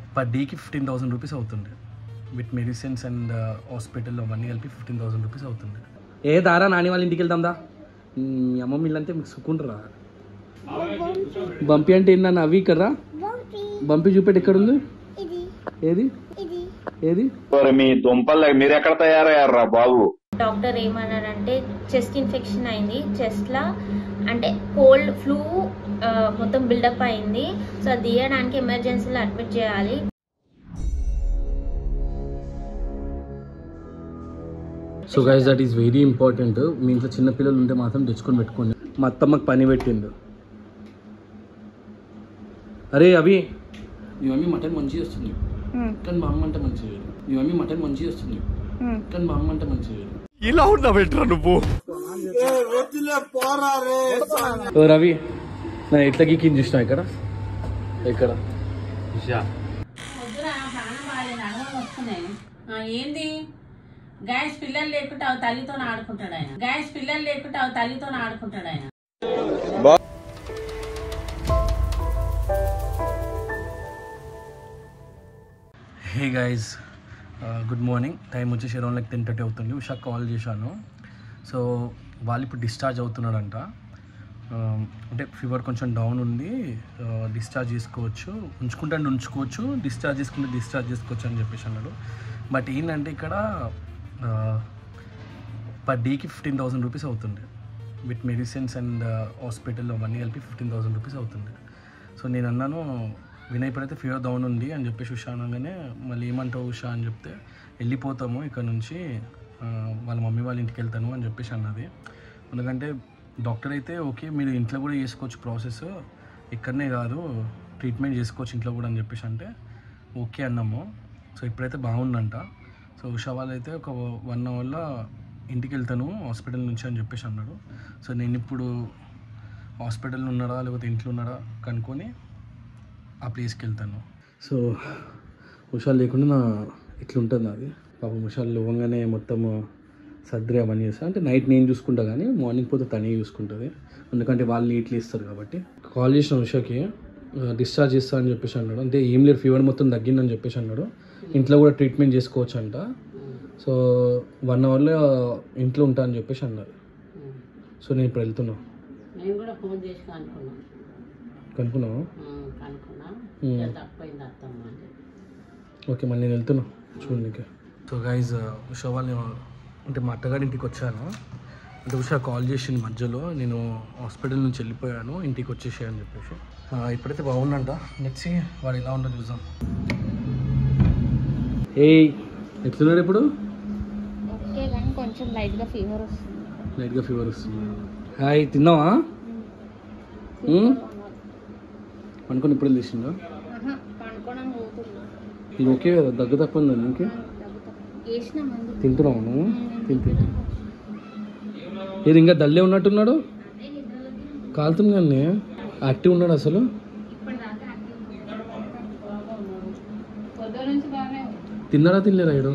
Per డేకి fifteen thousand rupees అవుతుండే with medicines and hospital అవన్నీ కలిపి ఫిఫ్టీన్ థౌసండ్ రూపీస్ అవుతుండే ఏ దారా నాని వాళ్ళ ఇంటికి వెళ్దాం దా మీ అమ్మమ్మ ఇల్లంటే మీకు సుకుంటారా బంపి అంటే ఏంటన్న అవి ఇక్కడ బంపి చూపెట్టి ఎక్కడుంది ఏది ఏది మరి మీ దుంపలు మీరు ఎక్కడ తయారయ్యారా బాబు డాక్టర్ ఏమన్నారంటే చెస్ట్ ఇన్ఫెక్షన్ అయింది చెస్ట్లో అంటే కోల్డ్ ఫ్లూ మొత్తం బిల్డప్ అయింది సో అది తీయడానికి ఎమర్జెన్సీలో అడ్మిట్ చేయాలి so guys that is very important మీ ఇంట్లో చిన్న పిల్లలు ఉంటే మాత్రం తెచ్చుకొని పెట్టుకోండి మా అత్తమ్మకి పని పెట్టిండు అరే అవి మీ మమ్మీ మటన్ మంచిగా వస్తుంది కానీ మా అమ్మ అంటే మంచిగా చేయదు మీ మమ్మీ మటన్ మంచిగా వస్తుంది కానీ మా అమ్మ అంటే మంచిగా చేయదు ఇలా ఉన్నా వెంట్రా నువ్వు ఓ రవి నా ఎట్లా గీకింది చూసినా ఇక్కడ ఇక్కడ పొద్దున ప్రాణం బాగాలేదు అడగలు వస్తున్నాయి ఆ, ఏంది గ్యాస్ పిల్లలు లేకుంటే అవి తల్లితో ఆడుకుంటాడు ఆయన గ్యాస్ పిల్లలు లేకుంటే అవి తల్లితో ఆడుకుంటాడు ఆయన hey guys good morning time వచ్చేసి అరౌండ్ లైక్ టెన్ థర్టీ అవుతుంది ఉషా కాల్ చేశాను సో వాళ్ళు ఇప్పుడు డిశ్చార్జ్ అవుతున్నాడంట Um, అంటే ఫీవర్ కొంచెం డౌన్ ఉంది డిశ్చార్జ్ చేసుకోవచ్చు ఉంచుకుంటే అంటే ఉంచుకోవచ్చు డిశ్చార్జ్ చేసుకుంటే డిశ్చార్జ్ చేసుకోవచ్చు అని చెప్పేసి అన్నాడు బట్ ఏంటంటే ఇక్కడ పర్ డేకి ఫిఫ్టీన్ థౌసండ్ రూపీస్ అవుతుండే విత్ మెడిసిన్స్ అండ్ హాస్పిటల్ అవన్నీ కలిపి ఫిఫ్టీన్ థౌసండ్ రూపీస్ అవుతుండే సో నేను అన్నాను వినయ్ ఇప్పుడైతే ఫీవర్ డౌన్ ఉంది అని చెప్పేసి ఉషా అనగానే మళ్ళీ ఏమంటావు ఉషా అని చెప్తే వెళ్ళిపోతాము ఇక్కడ నుంచి ఆ, వాళ్ళ మమ్మీ వాళ్ళ ఇంటికి వెళ్తాను అని చెప్పేసి అన్నది ఎందుకంటే డాక్టర్ అయితే ఓకే మీరు ఇంట్లో కూడా చేసుకోవచ్చు ప్రాసెస్ ఇక్కడనే కాదు ట్రీట్మెంట్ చేసుకోవచ్చు ఇంట్లో కూడా అని చెప్పేసి అంటే ఓకే అన్నాము సో ఇప్పుడైతే బాగుందంట సో ఉషా వాళ్ళు అయితే ఒక వన్ అవర్లో ఇంటికి వెళ్తాను హాస్పిటల్ నుంచి అని చెప్పేసి అన్నాడు సో నేను ఇప్పుడు హాస్పిటల్లో ఉన్నాడా లేకపోతే ఇంట్లో ఉన్నాడా కనుక్కొని ఆ ప్లేస్కి వెళ్తాను సో ఉషా లేకుండా నా ఇట్లుంటుంది అది పాపం ఉషాలు లేవగానే మొత్తం సర్జరీ అవన్నీ చేస్తా అంటే నైట్ నేను చూసుకుంటా కానీ మార్నింగ్ పోతే తనే చూసుకుంటుంది ఎందుకంటే వాళ్ళు నీట్లు ఇస్తారు కాబట్టి కాల్ చేసిన ఉషాకి డిశ్చార్జ్ చేస్తా అని చెప్పేసి అన్నాడు అంటే ఏం లేదు ఫీవర్ మొత్తం తగ్గిందని చెప్పేసి అన్నాడు ఇంట్లో కూడా ట్రీట్మెంట్ చేసుకోవచ్చు అంట సో వన్ అవర్లో ఇంట్లో ఉంటా అని చెప్పేసి అన్నారు సో నేను ఇప్పుడు వెళ్తున్నా నేను కూడా ఫోన్ చేసి కనుక్కున్నాను కనుక్కున్నావా కనుక్కున్నా Hmm. ఇలా తక్కువైంది అత్తమ్మ అని ఓకే మళ్ళీ నేను వెళ్తున్నా చూడడానికి సో గైజ్ ఉషా వాళ్ళు అంటే మా అత్తగారి ఇంటికి వచ్చాను అంటే ఉషా కాల్ చేసింది మధ్యలో నేను హాస్పిటల్ నుంచి వెళ్ళిపోయాను ఇంటికి వచ్చేసి అని చెప్పేసి ఆ, ఇప్పుడైతే బాగుందంట నెక్స్ట్ వాడు ఎలా ఉందో చూద్దాం ఏ ఎట్లున్నాడు ఇప్పుడు ఓకే కానీ కొంచెం లైట్గా ఫీవర్ వస్తుంది లైట్గా ఫీవర్ వస్తుంది హాయ్ తిన్నావా ఉమ్? అనుకుని ఇప్పుడు లేచిందా పండుకోవడం పోతుంది ఇది ఓకే కదా దగ్గు తక్కువ ఉందా ఇంకే వేసిన మందు తింటున్నావు నువ్వు తిని తిని ఇది ఇంకా డల్లే ఉన్నట్టున్నాడు కాలుతుంది కానీ యాక్టివ్ ఉన్నాడు అసలు తిన్నాడా తినలేరా ఇడు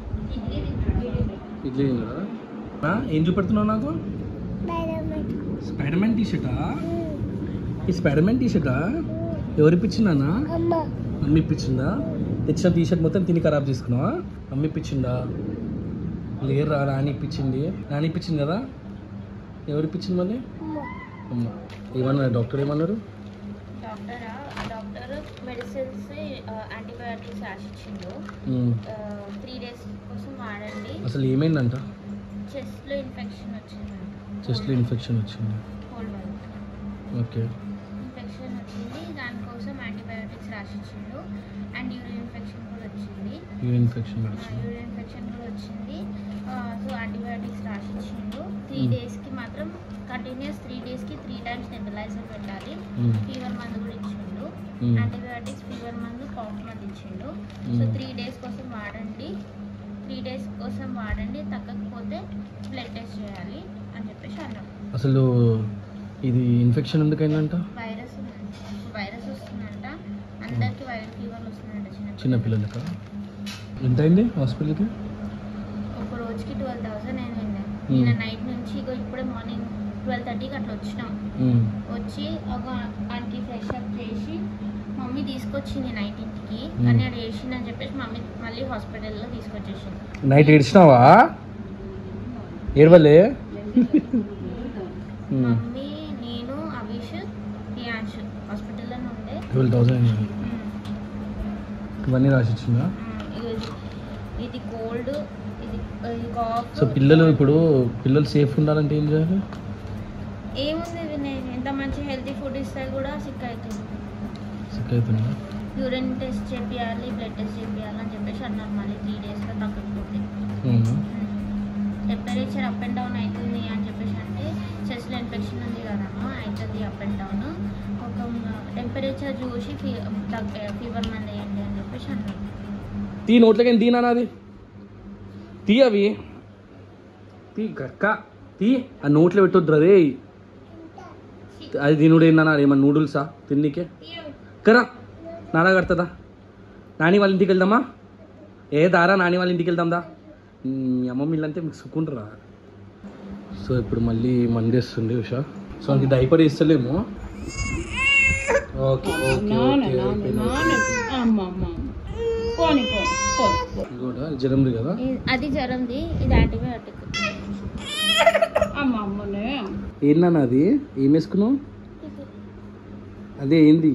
ఇడ్లీ తిన్నాడా ఆ, ఏం చూపెడుతున్నావు నాకు స్పైడర్ మ్యాన్ టీ షర్టా ఈ స్పైడర్ మ్యాన్ టీ షర్టా ఎవరు ఇప్పించిందా మమ్మీ ఇప్పించిందా తెచ్చిన టీ షర్ట్ మొత్తం తిని ఖరాబ్ చేసుకున్నావా మమ్మీ ఇప్పించిందా లేరా రాణి ఇప్పించింది రాణి ఇప్పించింది కదా ఎవరు ఇప్పించింది మళ్ళీ అమ్మ ఏమన్నారు డాక్టర్ ఏమన్నారు డాక్టర్ డాక్టర్ మెడిసిన్స్ యాంటీబయాటిక్స్ రాసిచ్చిండు ఉమ్, త్రీ డేస్ కోసం వాడండి అసలు ఏమైందంట చెస్ట్లో ఇన్ఫెక్షన్ వచ్చిందంట చెస్ట్లో ఇన్ఫెక్షన్ వచ్చింది కోల్డ్ వల్ల ఓకే ఇన్ఫెక్షన్ వచ్చింది దానికోసం యాంటీబయాటిక్స్ రాసిచ్చిండు అండ్ యూరిన్ ఇన్ఫెక్షన్ కూడా వచ్చింది యూరిన్ ఇన్ఫెక్షన్ వచ్చింది యూరిన్ ఇన్ఫెక్షన్ కూడా వచ్చింది సో యాంటీబయాటిక్స్ రాసిచ్చిండు త్రీ Hmm. డేస్కి మాత్రం కంటిన్యూస్ త్రీ డేస్కి త్రీ టైమ్స్ నెబులైజర్ పెట్టాలి Hmm. ఫీవర్ మందు కూడా ఇచ్చిండు Hmm. యాంటీబయాటిక్స్ ఫీవర్ మందు కాఫ్ మందు ఇచ్చిండు సో Hmm. త్రీ డేస్ కోసం వాడండి త్రీ డేస్ కోసం వాడండి తగ్గకపోతే బ్లడ్ టెస్ట్ చేయాలి అని చెప్పేసి అన్నాడు అసలు ఇది ఇన్ఫెక్షన్ ఎందుకైందంట వైరస్ వైరస్ వస్తుందంట అందరికి వైరల్ ఫీవర్ వస్తుందంట చిన్న చిన్న పిల్లలక ఎంత అయింది హాస్పిటల్కి ఒక రోజుకి ట్వెల్వ్ థౌసండ్ అయిందండి Hmm. నిన్న నైట్ నుంచి ఇగో ఇప్పుడే మార్నింగ్ ట్వెల్వ్ థర్టీకి అట్లా వచ్చినాం ఉమ్, వచ్చి ఒక ఆంటీ ఫ్రెష్ అప్ చేసి మమ్మీ తీసుకొచ్చింది నైట్ ఇంటికి నైట్కి కానీ అది వేసిందని చెప్పేసి మమ్మీ మళ్ళీ హాస్పిటల్లో తీసుకొచ్చేసింది నైట్ ఏడ్చినావా ఏడవలే మమ్మీ నేను అభిష్ ప్రియాంష్ హాస్పిటల్లోనే ఉండే ట్వెల్వ్ థౌసండ్ ఉమ్, ఇవన్నీ రాసిచ్చిందా ఉమ్, ఇది- ఇది కోల్డ్ ఇది ఇది కాఫ్ సో పిల్లలు ఇప్పుడు పిల్లలు సేఫ్ ఉండాలంటే ఏం చేయాలి ఏముంది వినయ్ ఎంత మంచి హెల్తీ ఫుడ్ ఇస్తే కూడా సిక్ అవుతుంది సిక్ అవుతున్నా యూరిన్ టెస్ట్ చేపియాలి బ్లడ్ టెస్ట్ చేపియాలి అని చెప్పేసి అన్నారు మళ్ళీ త్రీ డేస్లో తగ్గకపోతే అవునా టెంపరేచర్ అప్ అండ్ డౌన్ అవుతుంది అని చెప్పేసి అంటే చెస్ట్లో ఇన్ఫెక్షన్ ఉంది కదమ్మా అవుతుంది అప్ అండ్ డౌన్ ఒక టెంపరేచర్ చూసి ఫీ ఫీవర్ మంది వేయండి అని చెప్పేసి అన్నారు తీ నోట్లకి తీనా నాది తీ అవి తీ కక్క తీ ఆ నోట్లో పెట్టొద్దు రే అది తినుడు ఏందన్నా ఏమన్నా నూడిల్సా తిన్నికే కరా నానా కడుతుందా నాని వాళ్ళ ఇంటికి వెళ్దామా ఏ దారా నాని వాళ్ళ ఇంటికి వెళ్దాందా మీ అమ్మమ్మ ఇల్లంటే మీకు సుకుంటారా సో ఇప్పుడు మళ్ళీ మంది వస్తుంది ఉషా సో అది డైపర్ ఇస్తలేము ఓకే ఓకే ఓకే అమ్మ అమ్మ పోని పో పో కూడా జ్వరంది కదా ఇది- అది జ్వరంది ఇది యాంటీబయాటిక్ అమ్మ అమ్మనే ఏందన్నా అది ఏం వేసుకున్నావు అదే ఏంది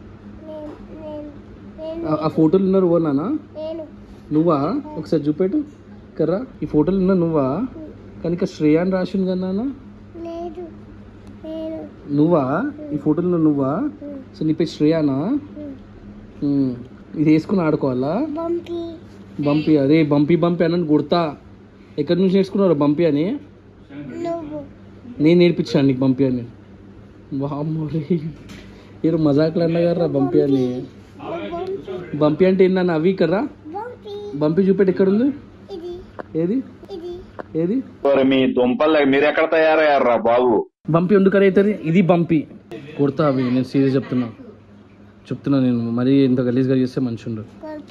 ఆ- ఆ ఫోటోలు ఉన్నారు ఓ నాన్న నువ్వా ఒకసారి చూపెట్టు కర్రా ఈ ఫోటోలు ఉన్నా నువ్వా కానీ ఇక్కడ శ్రేయ అని రాసింది కదా నాన్న నువ్వా ఈ ఫోటోలో నువ్వా సో నీ పేరు శ్రేయానా ఉమ్. ఇది వేసుకుని ఆడుకోవాలా బంపి అరే బంపి బంపి అని గుర్తా ఎక్కడి నుంచి నేర్చుకున్నారా బంపి అని నేను నేర్పించాను నీకు బంపి అని వామ్మో రే మీరు మజాకులు అన్నగారా బంపి అని బంపి అంటే ఏందన్న అవి కర్రా బంపి చూపెట్టి ఎక్కడ ఉంది ఏది ఏది మరి మీ దుంపలు మీరు ఎక్కడ తయారయ్యారా బాబు బంపి ఎందుకు అవుతుంది ఇది బంపి కొడతా అవి నేను సీరియస్ చెప్తున్నా చెప్తున్నా నేను మరీ ఇంత గలీజ్గా చేస్తే మంచి ఉండదు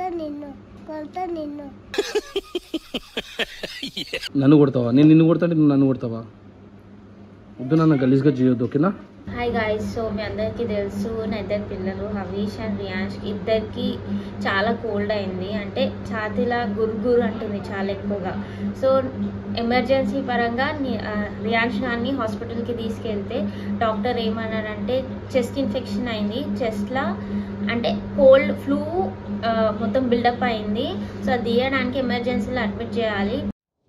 నన్ను కొడతావా నేను నిన్ను కొడతా అంటే నువ్వు నన్ను కొడతావా వద్దు నన్ను గలీజ్గా చేయొద్దు ఓకేనా హాయ్ గాయస్ సో మీ అందరికీ తెలుసు నా ఇద్దరు పిల్లలు హవీష్ అండ్ రియాన్ష్ ఇద్దరికి చాలా కోల్డ్ అయింది అంటే ఛాతీలా గురుగురు అంటుంది చాలా ఎక్కువగా సో ఎమర్జెన్సీ పరంగా ని- ఆ, రియాన్ష్ గారిని హాస్పిటల్కి తీసుకెళ్తే డాక్టర్ ఏమన్నారంటే చెస్ట్ ఇన్ఫెక్షన్ అయింది చెస్ట్లా అంటే కోల్డ్ ఫ్లూ మొత్తం బిల్డప్ అయింది సో అది తీయడానికి ఎమర్జెన్సీలో అడ్మిట్ చేయాలి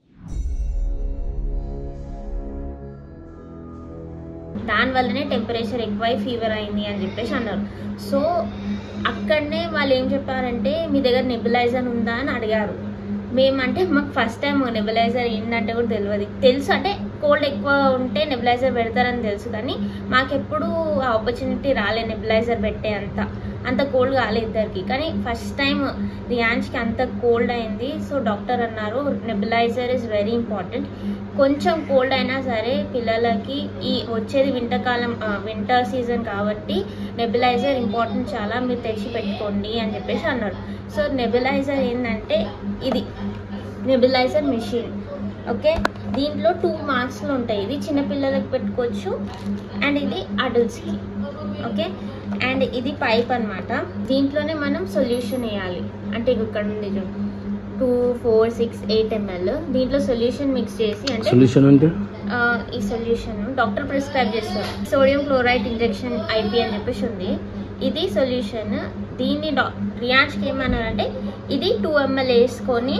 దానివల్లనే టెంపరేచర్ ఎక్కువై ఫీవర్ అయింది అని చెప్పేసి అన్నారు సో అక్కడనే వాళ్ళు ఏం చెప్పారంటే మీ దగ్గర నెబులైజర్ ఉందా అని అడిగారు మేమంటే మాకు ఫస్ట్ టైం నెబులైజర్ ఏంటంటే కూడా తెలియదు తెలుసు అంటే కోల్డ్ ఎక్కువ ఉంటే నెబులైజర్ పెడతారని తెలుసు కానీ మాకెప్పుడు ఆ ఆపర్చునిటీ రాలే నెబులైజర్ పెట్టే అంత అంత కోల్డ్ కాలే ఇద్దరికి కానీ ఫస్ట్ టైం రియాన్స్కి అంత కోల్డ్ అయింది సో డాక్టర్ అన్నారు నెబులైజర్ ఇస్ వెరీ ఇంపార్టెంట్ కొంచెం కోల్డ్ అయినా సరే పిల్లలకి ఈ వచ్చేది వింటకాలం వింటర్ సీజన్ కాబట్టి నెబులైజర్ ఇంపార్టెంట్ చాలా మీరు తెచ్చి పెట్టుకోండి అని చెప్పేసి అన్నారు సో నెబులైజర్ ఏంటంటే ఇది నెబులైజర్ మెషిన్ ఓకే దీంట్లో టూ మార్క్స్లు ఉంటాయి ఇది చిన్నపిల్లలకి పెట్టుకోవచ్చు అండ్ ఇది అడల్ట్స్కి ఓకే అండ్ ఇది పైప్ అన్నమాట దీంట్లోనే మనం సొల్యూషన్ వేయాలి అంటే ఇగో ఇక్కడ ఉంది చూడు two four six eight ML దీంట్లో సొల్యూషన్ మిక్స్ చేసి అంటే సొల్యూషన్ అంటే ఆ, ఈ సొల్యూషన్ డాక్టర్ ప్రిస్క్రైబ్ చేస్తారు సోడియం క్లోరైడ్ ఇంజెక్షన్ ఐపీ అని చెప్పేసి ఉంది ఇది సొల్యూషన్ దీన్ని డా రియాన్స్కి ఏమన్నారంటే ఇది టూ ఎంఎల్ వేసుకొని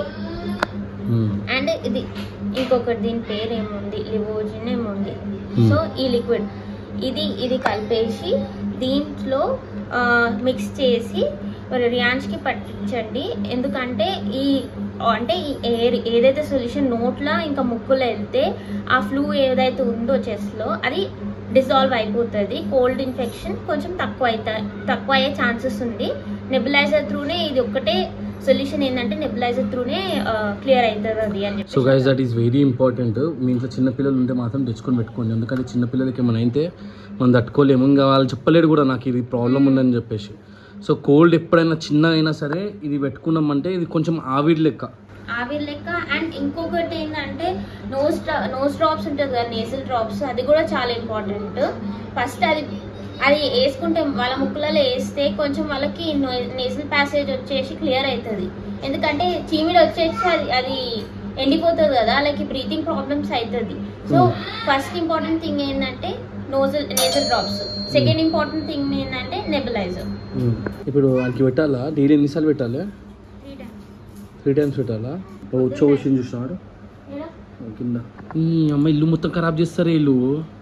అండ్ ఇది ఇంకొకటి దీని పేరు ఏముంది లివోజిన్ ఏముంది సో ఈ లిక్విడ్ ఇది ఇది కలిపేసి దీంట్లో మిక్స్ చేసి రియాన్స్కి పట్టించండి ఎందుకంటే ఈ అంటే ఈ ఎయిర్ ఏదైతే సొల్యూషన్ నోట్లో ఇంకా ముక్కులో వెళ్తే ఆ ఫ్లూ ఏదైతే ఉందో చెస్ట్లో అది డిజాల్వ్ అయిపోతుంది కోల్డ్ ఇన్ఫెక్షన్ కొంచెం తక్కువ అవుతా తక్కువ అయ్యే ఛాన్సెస్ ఉంది నెబులైజర్ త్రూనే ఇది ఒక్కటే సొల్యూషన్ ఏంటంటే నెబులైజర్ త్రూనే క్లియర్ అవుతుంది అది అని సో చెప్పి guys that is very important మీ ఇంట్లో చిన్న పిల్లలు ఉంటే మాత్రం తెచ్చుకొని పెట్టుకోండి ఎందుకంటే చిన్న పిల్లలకి ఏమైనా అయితే మనం తట్టుకోలేము ఇంకా వాళ్ళు చెప్పలేడు కూడా నాకు ఇది ప్రాబ్లం ఉందని చెప్పేసి సో కోల్డ్ ఎప్పుడైనా చిన్న అయినా సరే ఇది పెట్టుకున్నామంటే ఇది కొంచెం ఆవిరి లెక్క ఆవిరి లెక్క అండ్ ఇంకొకటి ఏంటంటే నోస్ నోస్ డ్రాప్స్ ఉంటుంది కదా నేసల్ డ్రాప్స్ అది కూడా చాలా ఇంపార్టెంట్ ఫస్ట్ అది అది వేసుకుంటే వాళ్ళ ముక్కులలో వేస్తే కొంచెం వాళ్ళకి నేజల్ ప్యాసేజ్ వచ్చేసి క్లియర్ అవుతుంది ఎందుకంటే చీమిడి వచ్చేసి అది అది ఎండిపోతుంది కదా వాళ్ళకి బ్రీతింగ్ ప్రాబ్లమ్స్ అవుతుంది సో ఫస్ట్ ఇంపార్టెంట్ థింగ్ ఏంటంటే nozzle nasal drops second important thing ఏంటంటే నెబులైజర్ ఉమ్. ఇప్పుడు వాళ్ళకి పెట్టాలా డైలీ ఎన్నిసార్లు పెట్టాలి త్రీ టైమ్స్ పెట్టాలా వచ్చో వచ్చింది చూసినాడు కింద ఈ అమ్మ ఇల్లు మొత్తం ఖరాబ్ చేస్తారు వీళ్ళు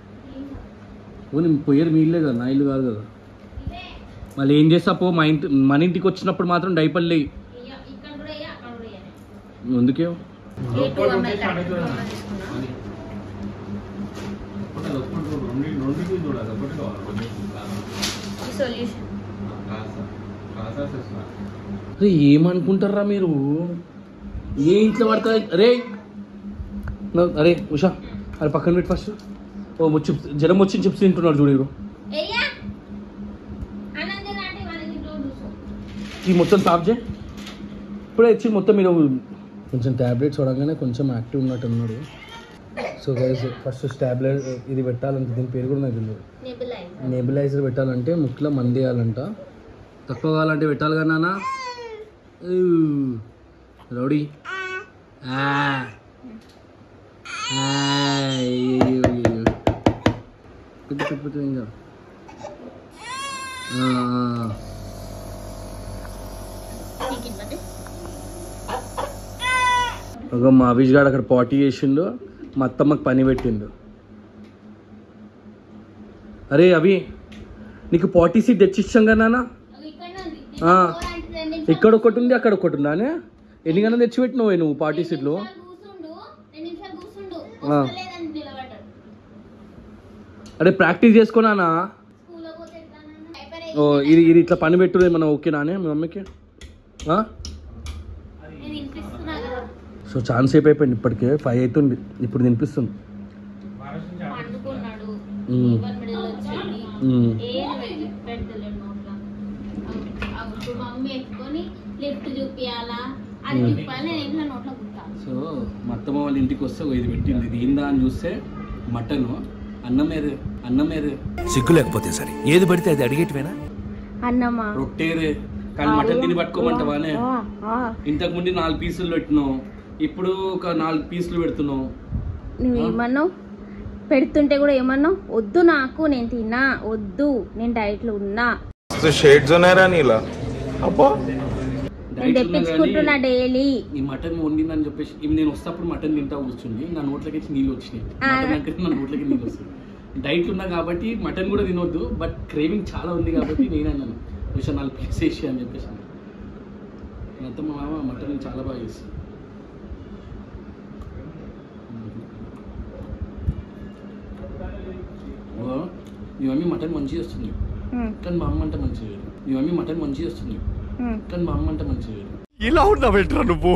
ఓ నేను పోయారు మీ ఇల్లే కదా నా ఇల్లు కాదు కదా మళ్ళీ ఏం చేస్తా పో మా ఇంటి మన ఇంటికి వచ్చినప్పుడు మాత్రం డైపర్లు లేయి ఇక్కడ కూడా వేయ, అక్కడ కూడా వేయాలి. ముందుకే ఏ టూ ఎంఎల్ కరెక్ట్ తీసుకున్నా. ఈ సొల్యూషన్ అరే ఏమనుకుంటారా మీరు ఏ ఇంట్లో పడతా అరే నా- అరే ఉషా అరే పక్కన పెట్టి ఫస్ట్ ఓ చిప్స్ జ్వరం వచ్చిన చిప్స్ తింటున్నాడు చూడు ఈడు. ఏయ్యా అనంత నాటి వాళ్ళకి ఇంట్లో చూసు ఈ మొత్తం సాఫ్ చేయి ఇప్పుడే ఇచ్చి మొత్తం మీరు కొంచెం ట్యాబ్లెట్స్ చూడగానే కొంచెం యాక్టివ్ ఉన్నట్టు ఉన్నాడు సో గైస్ ఫస్ట్ స్టాబ్లెట్ ఇది పెట్టాలంటే దీని పేరు కూడా నాకు తెలియదు నెబులైజర్ నెబిలైజర్ పెట్టాలంటే ముక్కులో మంది వేయాలంట తక్కువ కావాలంటే పెట్టాలి కదా నాన్న ఊ. రౌడీ ఆ. ఆ. అయ్యయ్యో, అయ్యయ్యో. పెట్టు, పెట్టు, పెట్టు, ఇంకా. ఆ, ఆ. నీకు ఇవ్వండి ఒక మా అవిష్ గాడు అక్కడ పార్టీ చేసిండు మా అత్తమ్మకి పని పెట్టిండు అరే అవి నీకు పార్టీ సీట్ తెచ్చిచ్చాం కదా నాన్న అవి ఇక్కడనే ఉంది ఆ. ఫోర్ అంటే రెండు నిమిషాలు ఇక్కడ ఒకటి ఉంది అక్కడ ఒకటి ఉందానే ఎన్ని గంటలు తెచ్చి పెట్టినావు నువ్వు పార్టీ సీట్లో కూర్చుండు రెండు నిమిషాలు కూర్చుండు ఆ. వస్తలేదని నిలబడ్డాడు అరే ప్రాక్టీస్ చేసుకున్నానా స్కూల్లో పోతే ఎట్లా నాన్న? డైపర్ ఓ ఇది ఇది ఇట్లా పని పెట్టు ఏమన్నా ఓకేనానే మీ మమ్మీకి ఆ? నేను వినిపిస్తున్నా కదా సో ఛాన్స్ సేపు అయిపోయింది ఇప్పటికే ఫైవ్ అవుతుంది ఇప్పుడు తినిపిస్తుంది పండుకున్నాడు ఉమ్. ఫీవర్ మిడిల్ వచ్చింది ఉమ్. ఏం పెట్టి- పెడతలేడు నోట్లో అవ్- అప్పుడు మమ్మీ ఎత్తుకొని లిఫ్ట్ చూపియాలా అది ఉమ్. చూపాలి నేను ఇంట్లో నోట్లో కుట్టాను సో మా అత్తమ్మ వాళ్ళ ఇంటికి వస్తే ఓ ఇది పెట్టింది ఇది ఏందా అని చూస్తే మటన్ అన్నం ఏరే అన్నం ఏరే సిగ్గు లేకపోతే సరే ఏది పడితే అది అడిగేటివేనా అన్నమా రొట్టేరే కానీ మటన్ తిని పట్టుకోమంటావానే ఇంతకు ముందు నాలుగు పీసులు పెట్టినావు ఇప్పుడు ఒక నాలుగు పీసులు పెడుతున్నావు నువ్వు ఏమన్నావు పెడుతుంటే కూడా ఏమన్నావు వద్దు నాకు నేను తిన్నా వద్దు నేను డైట్లో ఉన్నా షేడ్స్ ఉన్నాయరా నీలా అబ్బా నేను డైట్ ఉన్నా తెప్పించుకుంటున్నా కానీ డైలీ ఈ మటన్ వండిందని చెప్పేసి ఇవి నేను వస్తప్పుడు మటన్ తింటా కూర్చుంది నా నోట్లకి నీళ్ళు వచ్చినాయి ఆ. మటన్ అంటే నా నోట్లకి నీళ్ళు వస్తాయి డైట్ ఉన్నా కాబట్టి మటన్ కూడా తినొద్దు బట్ క్రేవింగ్ చాలా ఉంది కాబట్టి నేను అన్నాను కొంచెం నాలుగు పీస్ వేసి అని చెప్పేసి అన్నాను. మొత్తం మా మామ మటన్ చాలా బాగా చేస్తుంది ఓ, మీ మమ్మీ మటన్ మంచిగా వస్తుంది కానీ మా అమ్మ అంటే మంచిగా చేయదు. మీ మమ్మీ మటన్ మంచిగా వస్తుంది కానీ మా అమ్మ అంటే మంచిగా చేయదు. ఇలా ఉన్నావేంట్రా నువ్వు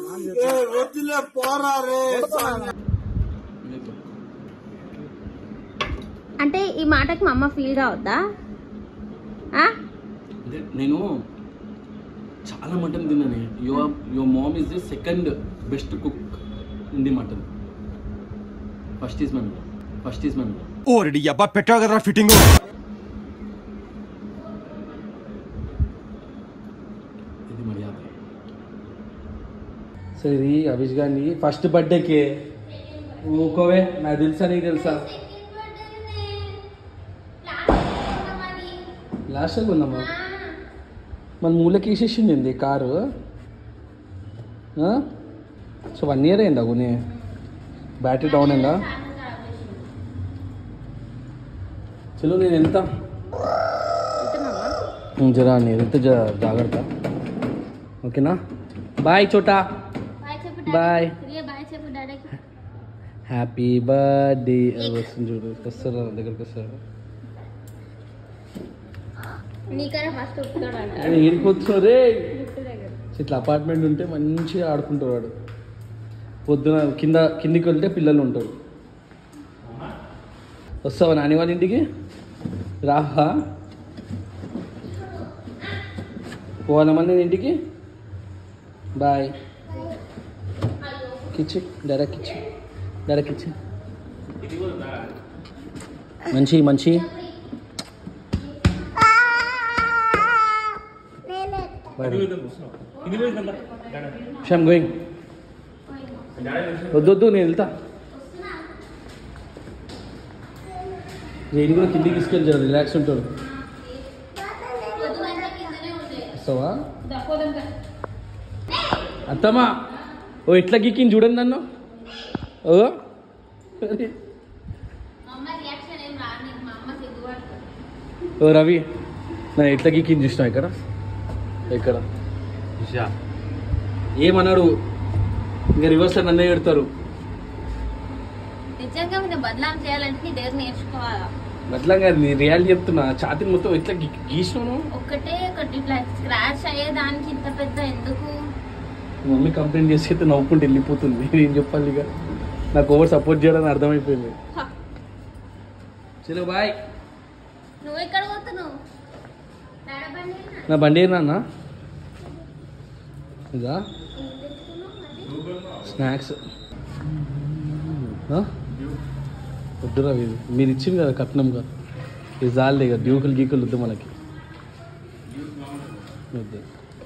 లేదు. అంటే ఈ మాటకి మా అమ్మ ఫీల్ కావద్దా ఆ? అంటే నేను చాలా మటన్ తిన్నాను your your mom is the second best cook in the mutton first is my mother first is my mother already అబ్బా పెట్టావు కదరా ఫిట్టింగ్ ఇది మర్యాద సో ఇది అవిష్ గాంధీ ఫస్ట్ బర్త్డేకి ఊకోవే నాకు తెలుసా నీకు తెలుసా లాస్ట్ టైం ఉందమ్మా మన మూలకి వేసేసింది ఏంది కారు ఆ? సో వన్ ఇయర్ అయిందా కొని బ్యాటరీ డౌన్ అయిందా చలో నేను వెళ్తా ఉం, జరా నేను వెళ్తే జర జాగ్రత్త ఓకేనా బాయ్ చోటా బాయ్ చెప్పు బాయ్ డాడీ బాయ్ చెప్పు డాడీకి హ్యాపీ బర్త్డే వస్తుంది చూడు వస్తారా దగ్గరికి వస్తారా నీకన్నా ఫస్ట్ ఒప్పుతాడంట ఏడికొచ్చు రే ఇట్లా అపార్ట్మెంట్ ఉంటే మంచిగా ఆడుకుంటారు వాడు పొద్దున కింద కిందికి వెళ్తే పిల్లలు ఉంటారు వస్తావా నాని వాళ్ళ ఇంటికి రావా పోవాలా మళ్ళీ నేను ఇంటికి బాయ్ కిచ్చి డైరెక్ట్ కిచ్చి డైరెక్ట్ కిచ్చి మంచి మంచి షమ్ గోయింగ్ వద్దు వద్దు నేను వెళ్తా నేను కూడా కిందికి తీసుకెళ్ళి జర రిలాక్స్ ఉంటాడు వస్తావా అత్తమ్మా ఓ ఎట్లా గిక్కింది చూడండి నన్ను ఓ అరే. ఓ రవి నా ఎట్లా గిక్కింది చూసినా ఇక్కడ ఇక్కడ ఏమన్నాడు ఇంకా రివర్స్ నన్నే పెడతారు నిజంగా నేను బదలాం చేయాలంటే నీ దగ్గర నేర్చుకోవాలా అట్లా కాదు నీ రియాలిటీ చెప్తున్నా ఛాతీని మొత్తం ఎట్లా గి- గీసినాను ఒక్కటే ఒకటి ఇట్లా స్క్రాచ్ అయ్యేదానికి ఇంత పెద్ద ఎందుకు మమ్మీ కంప్లైంట్ చేసి అయితే నవ్వుకుంటూ వెళ్ళిపోతుంది ఏం చెప్పాలి ఇక నాకు ఓవర్ సపోర్ట్ చేయడానికి అర్థమైపోయింది హ. చలో బాయ్ నువ్వు ఎక్కడ పోతున్నావు నడబండి నా బండి ఏనా ఇదా స్నాక్స్ వద్దురా ఇది మీరు ఇచ్చింది కదా కట్నం కదా ఇది చాలే కదా డ్యూకులు గీకులు వద్దు మనకి వద్దు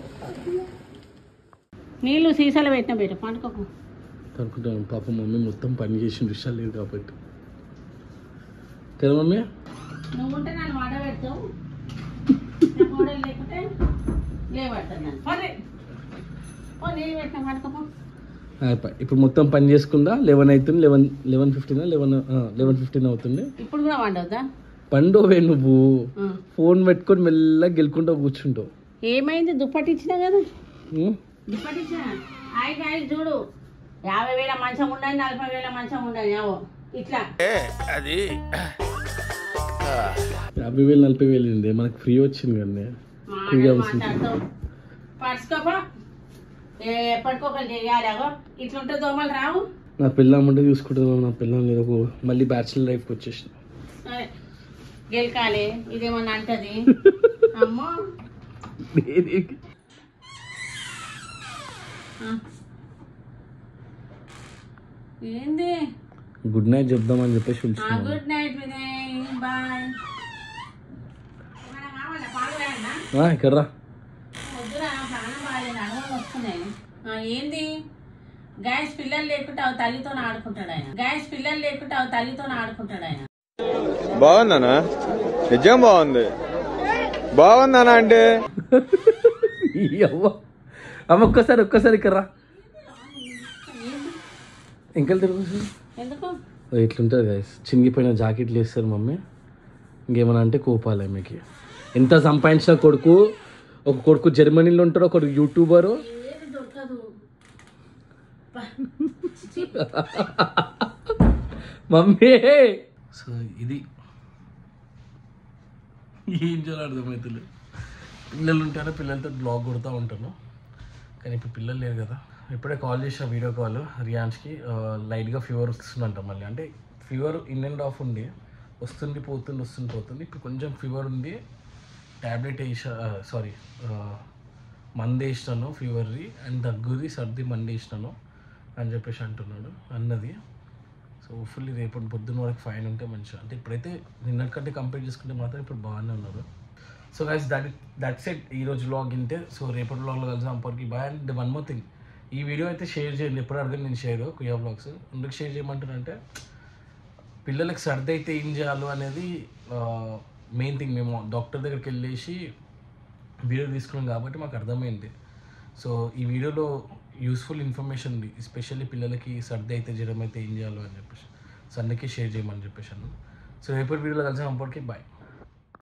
నీళ్ళు సీసాలు పెట్టిన బయట పండుకోకు అనుకుంటాను పాప మమ్మీ మొత్తం పని చేసిన విషయాలు లేదు కాబట్టి కదా మమ్మీ నువ్వు ఉంటే నన్ను మాట పెడతావు నా కోడలు లేకుంటే లేబడతాను నన్ను పర్రే ఓ నీళ్ళు పెట్టిన పండుకోపో అయిపోయి ఇప్పుడు మొత్తం పని చేసుకుందా లెవెన్ అవుతుంది eleven eleven fifteen eleven eleven fifteen అవుతుంది ఇప్పుడు కూడా వండవుతా పండోవే నువ్వు ఫోన్ పెట్టుకొని మెల్లగా గెలుకుంటూ కూర్చుంటావు ఏమైంది దుప్పటి ఇచ్చినా కదా ఉం? దుప్పటి ఇచ్చినా ఐదు ఐదు చూడు యాభై వేల మంచం ఉండని నలభై వేల మంచం ఉండని యావో ఇట్లా యాభై వేలు నలభై వేలు ఉంది మనకు ఫ్రీ వచ్చింది కానీ మాటలు మాట్లాడతావు పడుచుకోపో ఎప్పటికొకరు చేయాలి అగో ఇట్లుంటే దోమలు రావు నా పిల్లం ఉంటే చూసుకుంటున్నాం నా పిల్లం లేదు ఒక- మళ్ళీ బ్యాచులర్ లైఫ్కి వచ్చేసిన సరే గెలకాలి ఇదేమన్నా అంటది అమ్మో ఆ. ఏంది గుడ్ నైట్ చెప్దామని చెప్పేసి పిలిచినాను గుడ్ నైట్ వినయ్ బాయ్ కావాలా పాలు వేయన్నా ఆ, ఇక్కడ రా వద్దురా ప్రాణం బాగాలేదు అడవులు వస్తున్నాయి ఆ, ఏంది గ్యాస్ పిల్లలు లేకుంటే అవి తల్లితో ఆడుకుంటాడు ఆయన గ్యాస్ పిల్లలు లేకుంటే అవి తల్లితో ఆడుకుంటాడు ఆయన బాగుందనా నిజం బాగుంది బాగుందనా అంటే ఈ అవ్వ అమ్మ ఒక్కసారి ఒక్కసారి ఇక్కడ రా ఇంకా తిరుగు ఎందుకు ఇట్లుంటుంది గైస్ చినిగిపోయిన జాకెట్లు వేస్తారు మమ్మీ ఇంకేమన్నా అంటే కోపాలే మీకు ఎంత సంపాదించిన కొడుకు ఒక కొడుకు జర్మనీలో ఉంటాడు ఒక యూట్యూబరు ఏది దొరకదు మమ్మీ సో ఇది ఏం చేయాలి అర్థమవుతుంది పిల్లలు ఉంటారో పిల్లలతో బ్లాగ్ కొడుతూ ఉంటాను కానీ ఇప్పుడు పిల్లలు లేరు కదా ఇప్పుడే కాల్ చేసిన వీడియో కాల్ రియాన్స్కి లైట్గా ఫీవర్ వస్తుందంట మళ్ళీ అంటే ఫీవర్ ఇన్ అండ్ ఆఫ్ ఉంది వస్తుంది పోతుంది వస్తుంది పోతుంది ఇప్పుడు కొంచెం ఫీవర్ ఉంది ట్యాబ్లెట్ వేసా సారీ మందు వేసినాను ఫీవర్ది అండ్ దగ్గుది సర్ది మందు వేసినాను అని చెప్పేసి అంటున్నాడు అన్నది సో ఫుల్లీ రేపటి పొద్దున్న వరకు ఫైన్ ఉంటే మంచిగా అంటే ఇప్పుడైతే నిన్నటికంటే కంపేర్ చేసుకుంటే మాత్రం ఇప్పుడు బాగానే ఉన్నారు so guys that that's it ఈరోజు వ్లాగ్ ఇంతే సో రేపటి వ్లాగ్లో కలిసి అప్పటికి bye and one more thing ఈ వీడియో అయితే షేర్ చేయండి ఎప్పుడు అడగండి నేను షేర్ కుయా వ్లాగ్స్ ఎందుకు షేర్ చేయమంటానంటే పిల్లలకి సర్ది అయితే ఏం చేయాలో అనేది మెయిన్ థింగ్ మేము డాక్టర్ దగ్గరికి వెళ్ళేసి వీడియో తీసుకున్నాం కాబట్టి మాకు అర్థమైంది సో ఈ వీడియోలో యూస్ఫుల్ ఇన్ఫర్మేషన్ ఉంది ఎస్పెషల్లీ పిల్లలకి సర్ది అయితే జ్వరం అయితే ఏం చేయాలో అని చెప్పేసి సో అందుకే షేర్ చేయమని చెప్పేసి అన్నాను సో రేపటి వీడియోలో కలిసి అప్పటికి బాయ్